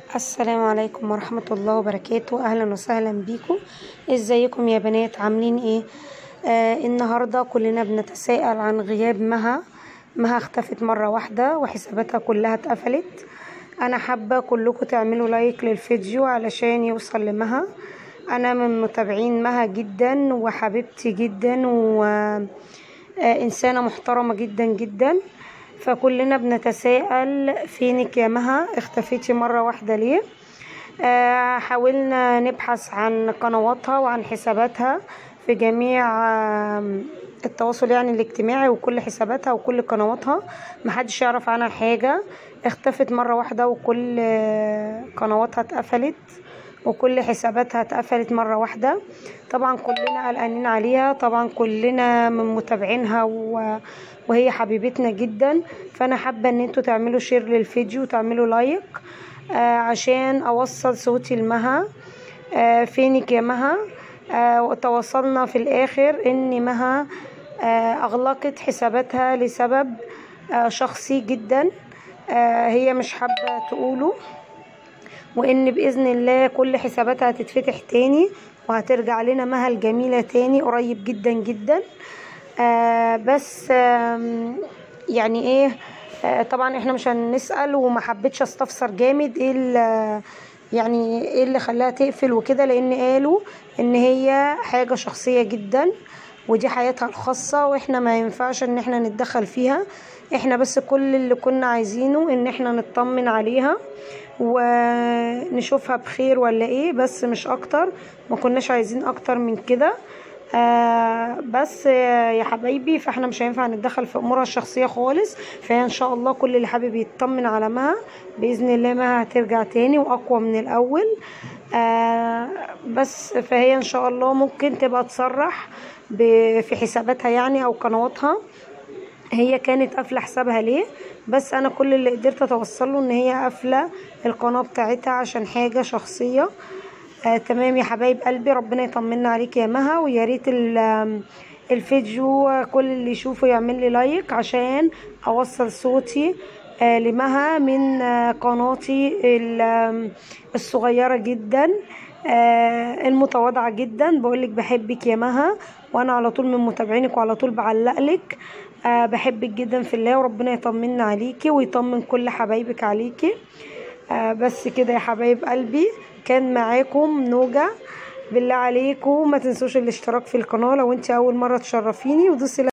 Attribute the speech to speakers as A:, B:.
A: السلام عليكم ورحمة الله وبركاته أهلا وسهلا بيكم ازيكم يا بنات عاملين ايه آه النهاردة كلنا بنتساءل عن غياب مها مها اختفت مرة واحدة وحساباتها كلها اتقفلت أنا حابة كلكم تعملوا لايك للفيديو علشان يوصل لمها أنا من متابعين مها جدا وحبيبتي جدا وإنسانة محترمة جدا جدا فكلنا بنتساءل فينك يا مها اختفيتي مرة واحدة ليه آه حاولنا نبحث عن قنواتها وعن حساباتها في جميع آه التواصل يعني الاجتماعي وكل حساباتها وكل قنواتها محدش يعرف عنها حاجة اختفت مرة واحدة وكل آه قنواتها اتقفلت وكل حساباتها اتقفلت مرة واحدة طبعا كلنا قلقانين عليها طبعا كلنا من متابعينها و... وهي حبيبتنا جدا فانا حابة ان انتوا تعملوا شير للفيديو وتعملوا لايك آه عشان اوصل صوتي لمها آه فينك يا مها آه وتواصلنا في الاخر ان مها آه اغلقت حساباتها لسبب آه شخصي جدا آه هي مش حابة تقوله وان باذن الله كل حساباتها هتتفتح تاني وهترجع لنا مها الجميلة تاني قريب جدا جدا آه بس آه يعني ايه آه طبعا احنا مش هنسأل وما حبيتش استفسر جامد ايه اللي يعني ايه اللي خلاها تقفل وكده لان قالوا ان هي حاجة شخصية جدا ودي حياتها الخاصة واحنا ما ينفعش ان احنا نتدخل فيها احنا بس كل اللي كنا عايزينه ان احنا نطمن عليها ونشوفها بخير ولا ايه بس مش اكتر ما كناش عايزين اكتر من كده آه بس يا حبايبي فاحنا مش هينفع نتدخل في امورها الشخصيه خالص فهي ان شاء الله كل اللي حابب يطمن على مها باذن الله مها هترجع تاني واقوى من الاول آه بس فهي ان شاء الله ممكن تبقى تصرح في حساباتها يعني او قنواتها هي كانت قافله حسابها ليه بس انا كل اللي قدرت اتوصله ان هي قافله القناه بتاعتها عشان حاجه شخصيه آه تمام يا حبايب قلبي ربنا يطمنا عليك يا مها ويا ريت الفيديو كل اللي يشوفه يعمل لي لايك عشان اوصل صوتي آه لمها من آه قناتي الصغيره جدا آه المتواضعه جدا بقولك بحبك يا مها وانا على طول من متابعينك وعلى طول بعلقلك آه بحبك جدا في الله وربنا يطمنا عليكي ويطمن كل حبايبك عليكي آه بس كده يا حبايب قلبي كان معاكم نوجة بالله عليكم ما تنسوش الاشتراك في القناه لو انت اول مره تشرفيني ودوسي